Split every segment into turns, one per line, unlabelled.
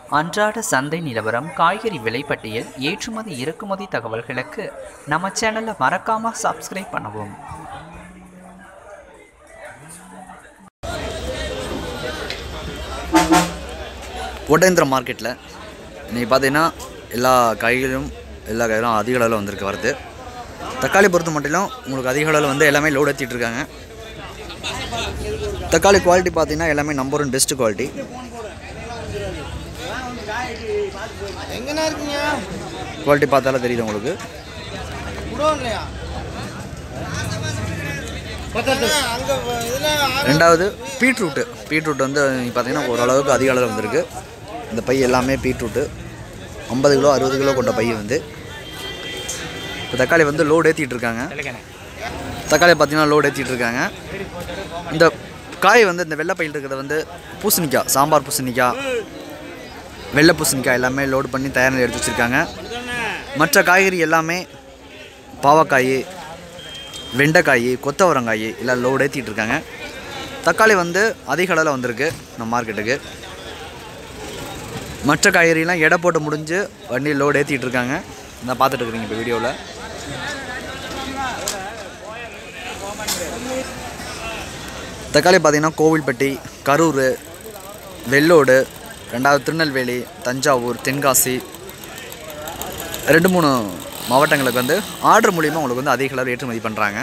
அன்றாட சந்தை நிலவரம் காய்கறி விலைப்பட்டியல் ஏற்றுமதி இறக்குமதி தகவல்களுக்கு நம்ம சேனலை மறக்காம சப்ஸ்கிரைப் பண்ணவும்
ஒட்டேந்திரம் மார்க்கெட்டில் இன்றைக்கி பார்த்தீங்கன்னா எல்லா காய்கறியும் எல்லா காய்கறியும் அதிக அளவில் வந்திருக்கு வருது தக்காளி பொறுத்த மட்டிலும் உங்களுக்கு அதிக அளவில் வந்து எல்லாமே லோட் ஏற்றிட்டு இருக்காங்க தக்காளி குவாலிட்டி பார்த்தீங்கன்னா எல்லாமே நம்பர் ஒன் பெஸ்ட் குவாலிட்டி
எங்கண்ணா இருக்கீங்க
குவாலிட்டி பார்த்தாலே தெரியுது உங்களுக்கு
குடோன்லையா அங்க இதுல
ரெண்டாவது பீட்ரூட்டு பீட்ரூட் வந்து நீங்க பார்த்தீங்கன்னா ஓரளவுக்கு அதிக அளவில் வந்திருக்கு இந்த பை எல்லாமே பீட்ரூட்டு ஐம்பது கிலோ அறுபது கிலோ கொண்ட பை வந்து இப்போ தக்காளி வந்து லோடு ஏற்றிட்டு இருக்காங்க தக்காளி பார்த்தீங்கன்னா லோடு ஏற்றிட்டு இருக்காங்க இந்த காய் வந்து இந்த வெள்ளை பையில் இருக்கிறது வந்து பூசணிக்காய் சாம்பார் பூசணிக்காய் வெள்ளை பூசணிக்காய் எல்லாமே லோடு பண்ணி தயார் நிலையில் எடுத்து வச்சுருக்காங்க மற்ற காய்கறி எல்லாமே பாவக்காய் வெண்டைக்காய் கொத்தவரங்காய் எல்லாம் லோடு ஏற்றிட்டு இருக்காங்க தக்காளி வந்து அதிக அளவில் வந்திருக்கு நம்ம மார்க்கெட்டுக்கு மற்ற காய்கறிலாம் எடை போட்டு முடிஞ்சு வண்டி லோடு ஏற்றிட்டு இருக்காங்க நான் பார்த்துட்டு இருக்கிறீங்க இப்போ வீடியோவில் தக்காளி பார்த்தீங்கன்னா கோவில்பட்டி கரூர் வெள்ளோடு ரெண்டாவது திருநெல்வேலி தஞ்சாவூர் தென்காசி ரெண்டு மூணு மாவட்டங்களுக்கு வந்து ஆர்டர் மூலிமா உங்களுக்கு வந்து அதிக அளவில் ஏற்றுமதி பண்ணுறாங்க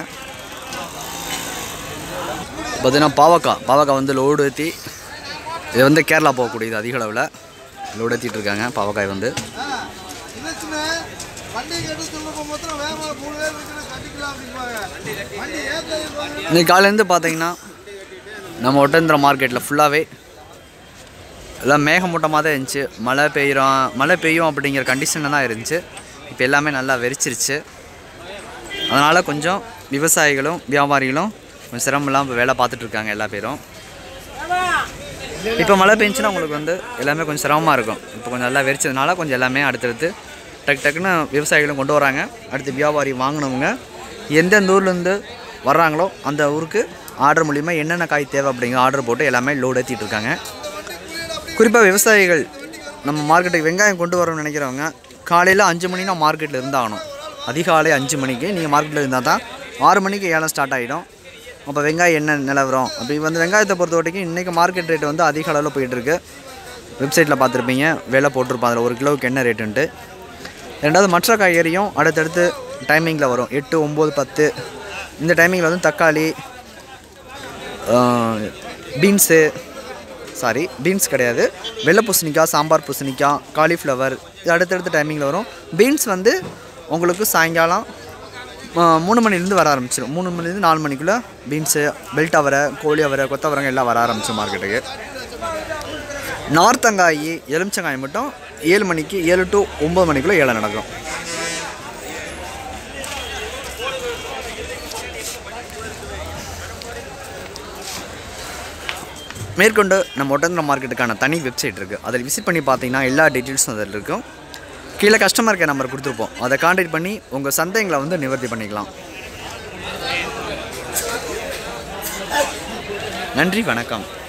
பார்த்தீங்கன்னா பாவக்காய் பாவக்காய் வந்து லோடு ஏற்றி இது வந்து கேரளா போகக்கூடியது அதிக அளவில் லோடு ஏற்றிட்டு இருக்காங்க பாவக்காய் வந்து
இருந்துச்சுன்னா வண்டி கட்டு சொல்ல போகும்போது வேகமாக மூணு பேர் வச்சு கட்டிக்கலாம் அப்படிம்பாங்க வண்டி ஏற்ற
இன்னைக்கு காலையிலேருந்து பார்த்தீங்கன்னா நம்ம ஒட்டந்திர மார்க்கெட்டில் ஃபுல்லாகவே எல்லாம் மேகமூட்டமாக தான் இருந்துச்சு மழை பெய்யும் மழை பெய்யும் அப்படிங்கிற கண்டிஷனில் தான் இருந்துச்சு இப்போ எல்லாமே நல்லா வெறிச்சிருச்சு அதனால் கொஞ்சம் விவசாயிகளும் வியாபாரிகளும் கொஞ்சம் சிரமம் இல்லாமல் இப்போ வேலை பார்த்துட்டு இருக்காங்க எல்லா பேரும் இப்போ மழை பெஞ்சுன்னா உங்களுக்கு வந்து எல்லாமே கொஞ்சம் சிரமமாக இருக்கும் இப்போ கொஞ்சம் நல்லா வெறிச்சதுனால கொஞ்சம் எல்லாமே அடுத்தடுத்து டக்கு டக்குன்னு விவசாயிகளும் கொண்டு வராங்க அடுத்து வியாபாரி வாங்கினவங்க எந்தெந்த ஊர்லேருந்து வர்றாங்களோ அந்த ஊருக்கு ஆர்டர் மூலிமா என்னென்ன காய் தேவை அப்படிங்கிற ஆர்டர் போட்டு எல்லாமே லோடு ஏற்றிட்டு இருக்காங்க குறிப்பாக விவசாயிகள் நம்ம மார்க்கெட்டுக்கு வெங்காயம் கொண்டு வரணும்னு நினைக்கிறவங்க காலையில் அஞ்சு மணினா மார்க்கெட்டில் இருந்தாகணும் அதிகாலை அஞ்சு மணிக்கு நீங்கள் மார்க்கெட்டில் இருந்தால் தான் ஆறு மணிக்கு ஏலம் ஸ்டார்ட் ஆகிடும் அப்போ வெங்காயம் என்ன நிலவரம் அப்படி வந்து வெங்காயத்தை பொறுத்த வரைக்கும் இன்றைக்கி மார்க்கெட் ரேட் வந்து அதிக அளவில் போயிட்டுருக்கு வெப்சைட்டில் பார்த்துருப்பீங்க விலை போட்டிருப்பாங்க அதில் ஒரு கிலோவுக்கு என்ன ரேட்டுன்ட்டு ரெண்டாவது மற்ற காய்கறியும் அடுத்தடுத்து டைமிங்கில் வரும் எட்டு ஒம்பது பத்து இந்த டைமிங்கில் வந்து தக்காளி பீன்ஸு சாரி பீன்ஸ் கிடையாது வெள்ளை பூசணிக்காய் சாம்பார் பூசணிக்காய் காலிஃப்ளவர் இது அடுத்தடுத்த டைமிங்கில் வரும் பீன்ஸ் வந்து உங்களுக்கு சாயங்காலம் ஆ, மூணு மணிலேருந்து வர ஆரம்பிச்சிடும் மூணு மணிலேருந்து நாலு மணிக்குள்ளே பீன்ஸு பெல்ட் அவரை கோழி அவரை கொத்தவரங்க எல்லாம் வர ஆரம்பிச்சிடும் மார்க்கெட்டுக்கு நார்த்தங்காய் எலுமிச்சங்காய் மட்டும் ஏழு மணிக்கு ஏழு டு ஒம்பது மணிக்குள்ளே ஏழை நடக்கும் மேற்கொண்டு நம்ம ஒட்டந்திர மார்க்கெட்டுக்கான தனி வெப்சைட் இருக்குது அதில் விசிட் பண்ணி பார்த்தீங்கன்னா எல்லா டீட்டெயில்ஸும் அதில் இருக்கும் கீழே கஸ்டமர் கேர் நம்பர் கொடுத்துருப்போம் அதை காண்டாக்ட் பண்ணி உங்கள் சந்தைங்களை வந்து நிவர்த்தி பண்ணிக்கலாம் நன்றி வணக்கம்